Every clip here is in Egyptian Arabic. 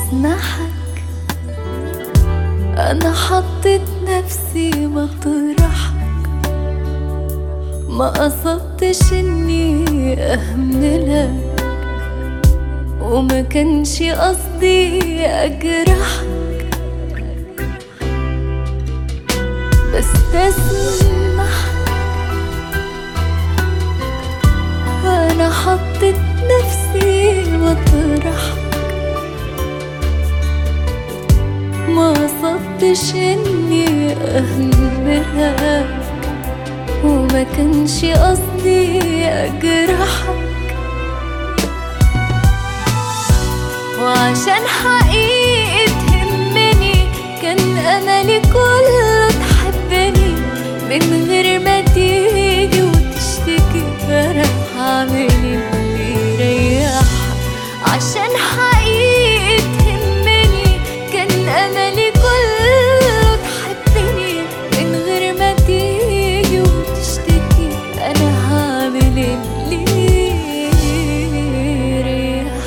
تسمحك أنا حطيت نفسي مطرحك ما قصدتش إني أهملك وما كانش قصدي أجرحك بس تسمح أنا حطيت نفسي مطرحك ما قصدتش إني أهملك وما كانش قصدي أجرحك وعشان حقيقي تهمني كان أملي كله تحبني من غير ما تيجي وتشتكي فرح هعمل اللي يريحك عشان حقيقي تهمني كان أملي كله تحبني من غير ما تيجي وتشتكي أنا هعمل اللي يريحك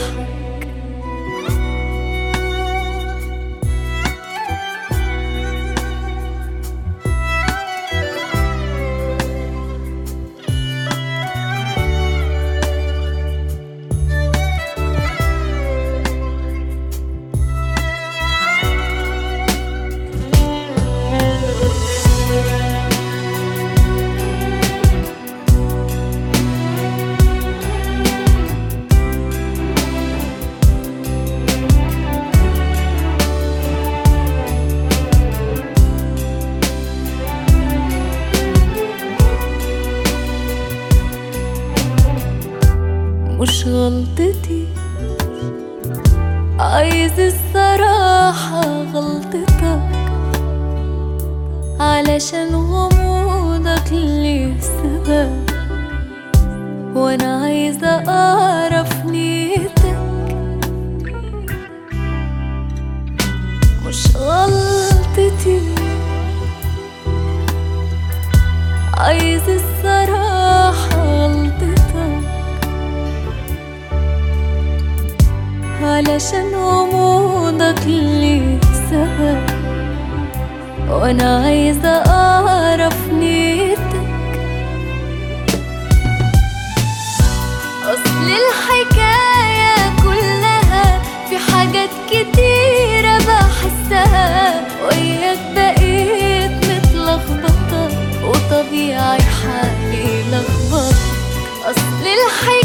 مش غلطتي عايز الصراحة غلطتك علشان غموضك ليه سبب وانا عايزة اعرف نيتك مش غلطتي عايز الصراحة غلطتك علشان غموضك ليه سبب وانا عايزة اعرف نيتك اصل الحكاية كلها في حاجات كتيرة بحسها وياك بقيت متلخبطة وطبيعي حالي لخبطة اصل الحكاية